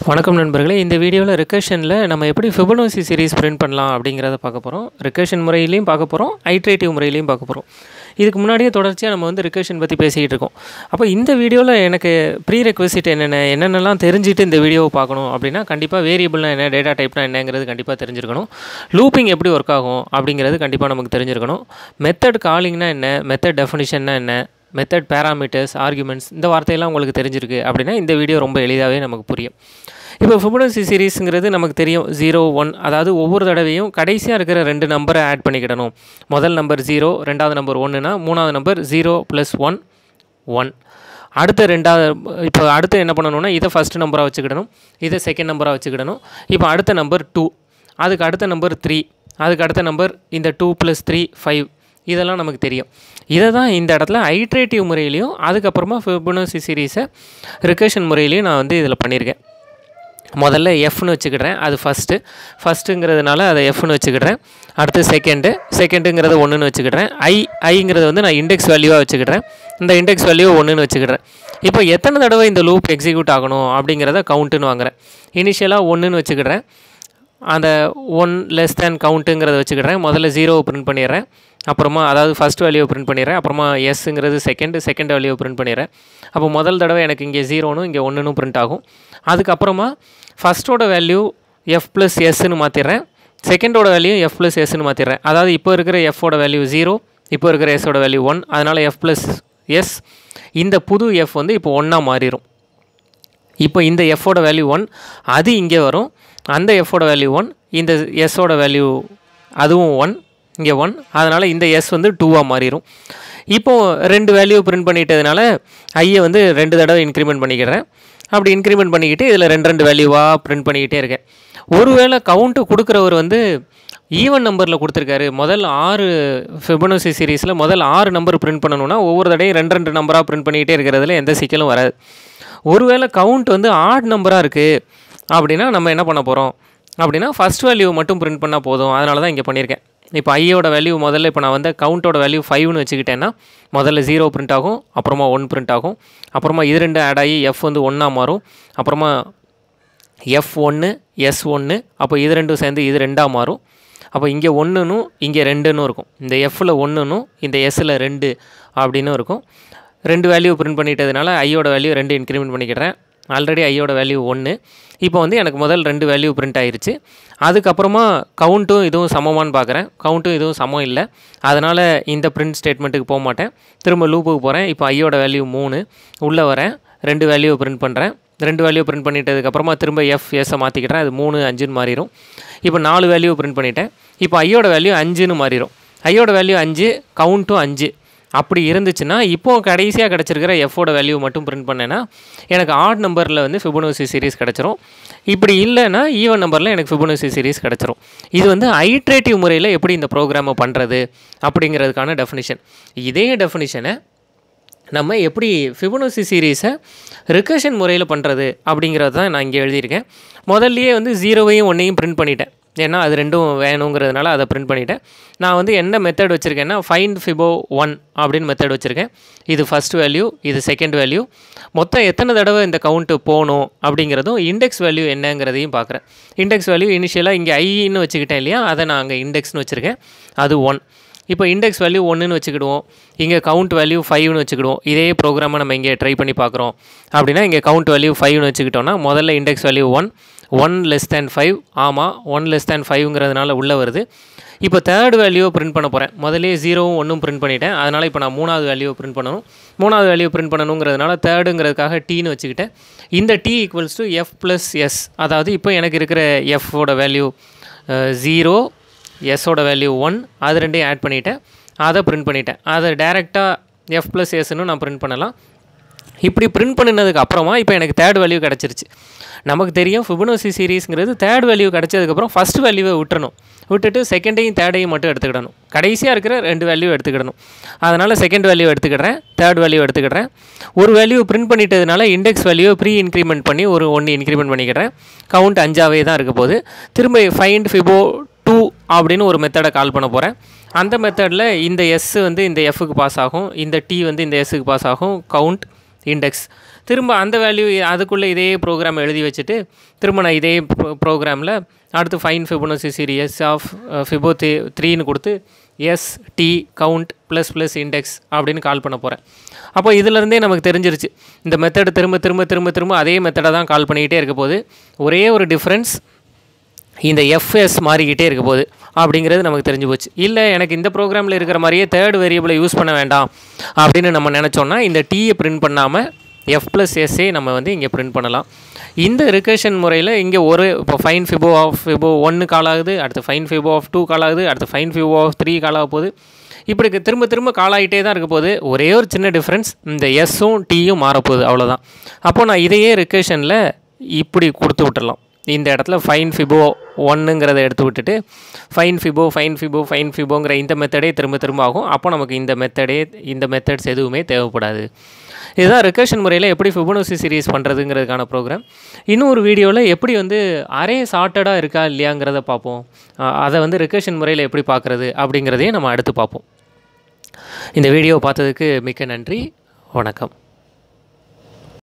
வணக்கம் நண்பர்களே இந்த வீடியோவில் ரிகர்ஷனில் நம்ம எப்படி ஃபிபனோசி சீரிஸ் பிரிண்ட் பண்ணலாம் அப்படிங்கிறத பார்க்க போகிறோம் ரிகர்ஷன் முறையிலையும் பார்க்க போகிறோம் ஐட்ரேட்டிவ் முறையிலையும் பார்க்க போகிறோம் இதுக்கு முன்னாடியே தொடர்ச்சியாக நம்ம வந்து ரிகர்ஷன் பற்றி பேசிக்கிட்டு இருக்கோம் அப்போ இந்த வீடியோவில் எனக்கு ப்ரீ ரெக்வசிட் என்னென்ன என்னென்னலாம் தெரிஞ்சுட்டு இந்த வீடியோவை பார்க்கணும் அப்படின்னா கண்டிப்பாக வேரியபிள்னா என்ன டேட்டா டைப்னா என்னங்கிறது கண்டிப்பாக தெரிஞ்சிருக்கணும் லூப்பிங் எப்படி ஒர்க் ஆகும் அப்படிங்கிறது கண்டிப்பாக நமக்கு தெரிஞ்சிருக்கணும் மெத்தட் காலிங்னா என்ன மெத்தட் டெஃபினிஷன்னா என்ன மெத்தட் பேராமீட்டர்ஸ் ஆர்குமெண்ட்ஸ் இந்த வார்த்தையெல்லாம் உங்களுக்கு தெரிஞ்சிருக்கு அப்படின்னா இந்த வீடியோ ரொம்ப எளிதாகவே நமக்கு புரியும் இப்போ ஃபிபனசி சீரீஸுங்கிறது நமக்கு தெரியும் ஜீரோ ஒன் அதாவது ஒவ்வொரு தடவையும் கடைசியாக இருக்கிற ரெண்டு நம்பரை ஆட் பண்ணிக்கிடணும் முதல் நம்பர் ஜீரோ ரெண்டாவது நம்பர் ஒன்றுனா மூணாவது number zero plus one one அடுத்த ரெண்டாவது இப்போ அடுத்து என்ன பண்ணணும்னா இதை ஃபஸ்ட் நம்பராக வச்சுக்கிடணும் இதை செகண்ட் நம்பராக வச்சுக்கிடணும் இப்போ அடுத்த நம்பர் டூ அதுக்கு அடுத்த நம்பர் த்ரீ அதுக்கு அடுத்த நம்பர் இந்த டூ ப்ளஸ் த்ரீ ஃபைவ் இதெல்லாம் நமக்கு தெரியும் இதை தான் இந்த இடத்துல ஐட்ரேட்டிவ் முறையிலையும் அதுக்கப்புறமா ஃபிபனோசி சீரீஸை ரிகர்ஷன் முறையிலையும் நான் வந்து இதில் பண்ணியிருக்கேன் முதல்ல எஃப்னு வச்சுக்கிடுறேன் அது ஃபஸ்ட்டு ஃபஸ்ட்டுங்கிறதுனால அதை எஃப்னு வச்சுக்கிடுறேன் அடுத்து செகண்டு செகண்டுங்கிறது ஒன்றுன்னு வச்சுக்கிடுறேன் ஐ ஐங்கிறது வந்து நான் இண்டெக்ஸ் வேல்யூவாக வச்சுக்கிடுறேன் இந்த இண்டெக்ஸ் வேல்யூ ஒன்றுன்னு வச்சுக்கிடுறேன் இப்போ எத்தனை தடவை இந்த லூப் எக்ஸிக்யூட் ஆகணும் அப்படிங்கிறத கவுண்ட்டுன்னு வாங்குறேன் இனிஷியலாக ஒன்றுன்னு வச்சுக்கிடுறேன் அந்த ஒன் லெஸ் தேன் கவுண்ட்டுங்கிறத வச்சுக்கிடுறேன் முதல்ல ஜீரோவை பிரிண்ட் பண்ணிடுறேன் அப்புறமா அதாவது ஃபஸ்ட் வேல்யூவை பிரிண்ட் பண்ணிடுறேன் அப்புறமா எஸ்ஸுங்கிறது செகண்ட் செகண்ட் வேல்யூவை பிரிண்ட் பண்ணிடுறேன் அப்போ முதல் தடவை எனக்கு இங்கே ஜீரோனும் இங்கே ஒன்றுன்னு பிரிண்ட் ஆகும் அதுக்கப்புறமா ஃபஸ்ட்டோட வேல்யூ எஃப் ப்ளஸ் எஸ்ன்னு மாற்றிடுறேன் செகண்டோட வேல்யூ எஃப் ப்ளஸ் எஸ்ன்னு மாற்றிடுறேன் அதாவது இப்போ இருக்கிற எஃபோட வேல்யூ ஜீரோ இப்போ இருக்கிற எஸ்ஸோட வேல்யூ ஒன் அதனால் எஃப் ப்ளஸ் எஸ் இந்த புது எஃப் வந்து இப்போ ஒன்றா மாறிடும் இப்போ இந்த எஃபோட வேல்யூ ஒன் அது இங்கே வரும் அந்த எஃபோட வேல்யூ ஒன் இந்த எஸ்ஸோட வேல்யூ அதுவும் ஒன் இங்கே ஒன் அதனால் இந்த எஸ் வந்து டூவாக மாறிடும் இப்போது ரெண்டு வேல்யூ பிரிண்ட் பண்ணிட்டதுனால ஐயை வந்து ரெண்டு தடவை இன்க்ரிமெண்ட் பண்ணிக்கிறேன் அப்படி இன்க்ரிமெண்ட் பண்ணிக்கிட்டு இதில் ரெண்டு ரெண்டு வேல்யூவாக பிரிண்ட் பண்ணிக்கிட்டே இருக்கேன் ஒருவேளை கவுண்ட்டு கொடுக்குறவர் வந்து ஈவன் நம்பரில் கொடுத்துருக்காரு முதல் ஆறு ஃபிபனோசி சீரீஸில் முதல் ஆறு நம்பர் பிரிண்ட் பண்ணணும்னா ஒவ்வொரு தடையும் ரெண்டு ரெண்டு நம்பராக பிரிண்ட் பண்ணிக்கிட்டே இருக்கிறதுல எந்த சிக்கலும் வராது ஒருவேளை கவுண்ட் வந்து ஆட் நம்பராக இருக்குது அப்படின்னா நம்ம என்ன பண்ண போகிறோம் அப்படின்னா ஃபஸ்ட் வேல்யூ மட்டும் பிரிண்ட் பண்ணால் போதும் அதனால தான் இங்கே பண்ணியிருக்கேன் இப்போ ஐயோட வேல்யூ முதல்ல இப்போ நான் வந்து கவுண்ட்டோட வேல்யூ ஃபைவ்னு வச்சுக்கிட்டேன்னா முதல்ல ஜீரோ பிரிண்ட் ஆகும் அப்புறமா ஒன் பிரிண்ட் ஆகும் அப்புறமா இது ரெண்டு ஆட் ஆகி எஃப் வந்து ஒன்றா மாறும் அப்புறமா எஃப் ஒன்று எஸ் ஒன்று அப்போ இது ரெண்டும் சேர்ந்து இது ரெண்டாக மாறும் அப்போ இங்கே ஒன்றுனும் இங்கே ரெண்டுன்னு இருக்கும் இந்த எஃப்பில் ஒன்றுனும் இந்த எஸ்ஸில் ரெண்டு அப்படின்னு இருக்கும் ரெண்டு வேல்யூ பிரிண்ட் பண்ணிட்டதுனால ஐயோட வேல்யூ ரெண்டு இன்க்ரிமெண்ட் பண்ணிக்கிறேன் ஆல்ரெடி ஐயோட வேல்யூ ஒன்று இப்போ வந்து எனக்கு முதல் ரெண்டு வேல்யூ பிரிண்ட் ஆயிருச்சு அதுக்கப்புறமா கவுண்ட்டும் இதுவும் சமமானு பார்க்குறேன் கவுண்ட்டும் இதுவும் சமம் இல்லை அதனால் இந்த பிரிண்ட் ஸ்டேட்மெண்ட்டுக்கு போக மாட்டேன் திரும்ப லூப்புக்கு போகிறேன் இப்போ ஐயோட வேல்யூ மூணு உள்ளே வரேன் ரெண்டு வேல்யூ பிரிண்ட் பண்ணுறேன் ரெண்டு வேல்யூ பிரிண்ட் பண்ணிட்டதுக்கப்புறமா திரும்ப எஃப் எஸ்ஸை மாற்றிக்கிட்டேன் அது மூணு அஞ்சுன்னு மாறிடும் இப்போ நாலு வேல்யூ பிரிண்ட் பண்ணிட்டேன் இப்போ ஐயோட வேல்யூ அஞ்சுன்னு மாறிடும் ஐயோட வேல்யூ அஞ்சு கவுண்ட்டும் அஞ்சு அப்படி இருந்துச்சுன்னா இப்போது கடைசியாக கிடச்சிருக்கிற எஃபோட வேல்யூ மட்டும் பிரிண்ட் பண்ணேன்னா எனக்கு ஆட் நம்பரில் வந்து ஃபிபனோசி சீரிஸ் கிடச்சிரும் இப்படி இல்லைன்னா ஈவன் நம்பரில் எனக்கு ஃபிபனோசி சீரிஸ் கிடச்சிரும் இது வந்து ஐட்ரேட்டிவ் முறையில் எப்படி இந்த ப்ரோக்ராமை பண்ணுறது அப்படிங்கிறதுக்கான டெஃபினிஷன் இதே டெஃபினிஷனை நம்ம எப்படி ஃபிபனோசி சீரீஸை ரிகர்ஷன் முறையில் பண்ணுறது அப்படிங்கிறது தான் நான் இங்கே எழுதியிருக்கேன் முதல்லையே வந்து ஜீரோவையும் ஒன்றையும் பிரிண்ட் பண்ணிட்டேன் ஏன்னா அது ரெண்டும் வேணுங்கிறதுனால அதை பிரிண்ட் பண்ணிவிட்டேன் நான் வந்து என்ன மெத்தட் வச்சுருக்கேன்னா ஃபைண்ட் ஃபிபோ ஒன் அப்படின்னு மெத்தட் வச்சுருக்கேன் இது ஃபஸ்ட் வேல்யூ இது செகண்ட் வேல்யூ மொத்தம் எத்தனை தடவை இந்த கவுண்ட்டு போகணும் அப்படிங்கிறதும் இண்டெக்ஸ் வேல்யூ என்னங்கிறதையும் பார்க்குறேன் இண்டெக்ஸ் வேல்யூ இனிஷியலாக இங்கே ஐன்னு வச்சுக்கிட்டேன் இல்லையா அதை நான் அங்கே இண்டெக்ஸ்னு வச்சுருக்கேன் அது ஒன் இப்போ இண்டெக்ஸ் வேல்யூ ஒன்றுன்னு வச்சுக்கிடுவோம் இங்கே கவுண்ட் வேல்யூ ஃபைவ்னு வச்சுக்கிடுவோம் இதே ப்ரோக்ராமை நம்ம இங்கே ட்ரை பண்ணி பார்க்குறோம் அப்படின்னா இங்கே கவுண்ட் வேல்யூ ஃபைவ்னு வச்சுக்கிட்டோம்னா முதல்ல index value one one less than five ஆமாம் ஒன் லெஸ் தேன் ஃபைவ்ங்கிறதுனால உள்ளே வருது இப்போ தேர்ட் வேல்யூவை பிரிண்ட் பண்ண போகிறேன் முதலே ஜீரோவும் ஒன்றும் பிரிண்ட் பண்ணிட்டேன் அதனால் இப்போ நான் மூணாவது வேல்யூவை பிரிண்ட் பண்ணணும் மூணாவது வேல்யூ பிரிண்ட் பண்ணணுங்கிறதுனால தேர்டுங்கிறதுக்காக டீன்னு வச்சுக்கிட்டேன் இந்த T equals to F plus S அதாவது இப்போ எனக்கு இருக்கிற எஃபோட வேல்யூ ஜீரோ எஸ்ஸோட வேல்யூ ஒன் அது ரெண்டையும் ஆட் பண்ணிவிட்டேன் அதை பிரிண்ட் பண்ணிட்டேன் அதை டேரெக்டாக எஃப் ப்ளஸ் எஸ்ன்னு நான் பிரிண்ட் பண்ணலாம் இப்படி பிரிண்ட் பண்ணினதுக்கு அப்புறமா இப்போ எனக்கு தேர்ட் வேல்யூ கிடச்சிருச்சு நமக்கு தெரியும் ஃபிபனோசி சீரீஸ்ங்கிறது தேர்ட் வேல்யூ கிடச்சதுக்கப்புறம் ஃபஸ்ட் வேல்யூவை விட்டுறணும் விட்டுட்டு செகண்டையும் தேர்டையும் மட்டும் எடுத்துக்கிடணும் கடைசியாக இருக்கிற ரெண்டு வேல்யூ எடுத்துக்கிடணும் அதனால் செகண்ட் வேல்யூ எடுத்துக்கிடுறேன் தேர்ட் வேல்யூ எடுத்துக்கிடுறேன் ஒரு வேல்யூ பிரிண்ட் பண்ணிட்டதுனால இண்டெக்ஸ் வேல்யூ ப்ரீ இன்க்ரிமெண்ட் பண்ணி ஒரு ஒன்று இன்க்ரிமெண்ட் பண்ணிக்கிறேன் கவுண்ட் அஞ்சாவே தான் இருக்க போது திரும்ப ஃபைண்ட் ஃபிபோ டூ அப்படின்னு ஒரு மெத்தடை கால் பண்ண போகிறேன் அந்த மெத்தடில் இந்த எஸ் வந்து இந்த எஃப்க்கு பாஸ் ஆகும் இந்த டி வந்து இந்த எஸ்ஸுக்கு பாஸ் ஆகும் கவுண்ட் இண்டெக்ஸ் திரும்ப அந்த வேல்யூ அதுக்குள்ளே இதே ப்ரோக்ராம் எழுதி வச்சுட்டு திரும்ப நான் இதே ப்ரோக்ராமில் அடுத்து find Fibonacci series of fibo three த்ரீன்னு கொடுத்து S T count plus plus index அப்படின்னு கால் பண்ண போகிறேன் அப்போ இதிலேருந்தே நமக்கு தெரிஞ்சிருச்சு இந்த மெத்தடு திரும்ப திரும்ப திரும்ப திரும்ப அதே மெத்தடை தான் கால் பண்ணிக்கிட்டே இருக்க போது ஒரே ஒரு டிஃப்ரென்ஸ் இந்த எஃப்எஸ் மாறிக்கிட்டே இருக்க போகுது அப்படிங்கிறது நமக்கு தெரிஞ்சு போச்சு இல்லை எனக்கு இந்த ப்ரோக்ராமில் இருக்கிற மாதிரியே தேர்ட் வேரியபிளை யூஸ் பண்ண வேண்டாம் அப்படின்னு நம்ம நினச்சோன்னா இந்த டீயை பிரிண்ட் பண்ணாமல் எஃப் ப்ளஸ் எஸ்ஸே நம்ம வந்து இங்கே பிரிண்ட் பண்ணலாம் இந்த ரிகர்ஷன் முறையில் இங்கே ஒரு இப்போ ஃபைன் ஃபிபோ ஆஃப் ஃபிபோ ஒன்று கால் ஆகுது அடுத்து find fibo of two call ஆகுது அடுத்து find fibo of three call ஆக போகுது இப்படி திரும்ப திரும்ப கால் ஆகிட்டே தான் இருக்க போகுது ஒரே ஒரு சின்ன டிஃப்ரென்ஸ் இந்த எஸ்ஸும் டீயும் மாறப்போகுது அவ்வளோதான் அப்போது நான் இதையே ரிகர்ஷனில் இப்படி கொடுத்து விட்டுறலாம் இந்த இடத்துல ஃபைன் ஃபிபோ ஒன்றுங்கிறத எடுத்து விட்டுட்டு find fibo find fibo find ஃபிபோங்கிற இந்த மெத்தடே திரும்ப திரும்ப ஆகும் அப்போ நமக்கு இந்த மெத்தடே இந்த மெத்தட்ஸ் எதுவுமே தேவைப்படாது இதுதான் ரெக்கர்ஷன் முறையில் எப்படி ஃபிபோனோசி சீரிஸ் பண்ணுறதுங்கிறதுக்கான ப்ரோக்ராம் இன்னும் ஒரு வீடியோவில் எப்படி வந்து அரே சார்ட்டடாக இருக்கா இல்லையாங்கிறத பார்ப்போம் அதை வந்து ரெக்கர்ஷன் முறையில் எப்படி பார்க்குறது அப்படிங்கிறதையும் நம்ம அடுத்து பார்ப்போம் இந்த வீடியோவை பார்த்ததுக்கு மிக்க நன்றி வணக்கம்